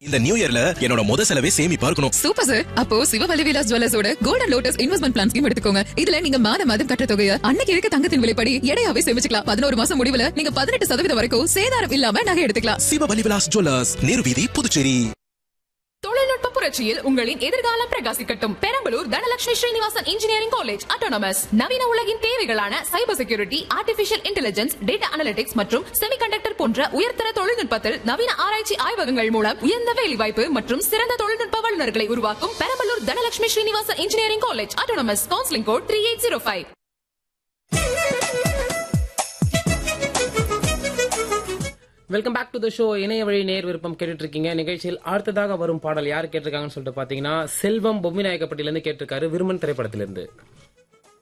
இந்த நியூ இயர்ல என்னோட முத செலவே சேமிப்பா இருக்கணும் சூப்பர் சார் அப்போ சிவவலி விலாஸ் ஜுவல்லர்ஸோட Golden Lotus investment plan scheme எடுத்துக்கோங்க இதுல நீங்க மாத மாதம் கட்டுற தொகையை அன்னைக்கு இருக்க தங்கத்தின் விலைப்படி எடையாவே சேமிச்சுக்கலாம் பதினோரு மாசம் முடிவுல நீங்க பதினெட்டு சதவீதம் வரைக்கும் சேதாரம் இல்லாம நகை எடுத்துக்கலாம் சிவபலி விலாஸ் ஜுவல்லர்ஸ் நேரு வீதி புதுச்சேரி தொழில்நுட்ப புரட்சியில் உங்களின் எதிர்காலம் பிரகாசிக்கட்டும் Perambalur Dhanalakshmi Srinivasan engineering college autonomous நவீன உலகின் தேவைகளான cyber security artificial intelligence data analytics மற்றும் செமிகண்டக்டர் போன்ற உயர்தர தொழில்நுட்பத்தில் நவீன ஆராய்ச்சி ஆய்வகங்கள் மூலம் உயர்ந்த வேலைவாய்ப்பு மற்றும் சிறந்த தொழில்நுட்ப வல்லுநர்களை உருவாக்கும் Perambalur Dhanalakshmi Srinivasan engineering college autonomous counselling code three eight zero five welcome back to the show இணைய வழி நேர் விருப்பம் கேட்டுட்டு இருக்கீங்க நிகழ்ச்சியில் அடுத்ததாக வரும் பாடல் யார் கேட்டிருக்காங்கன்னு சொல்லிட்டு பாத்தீங்கன்னா செல்வம் பொம்மிநாயக்கப்பட்டியிலிருந்து கேட்டிருக்காரு விருமன் திரைப்படத்திலிருந்து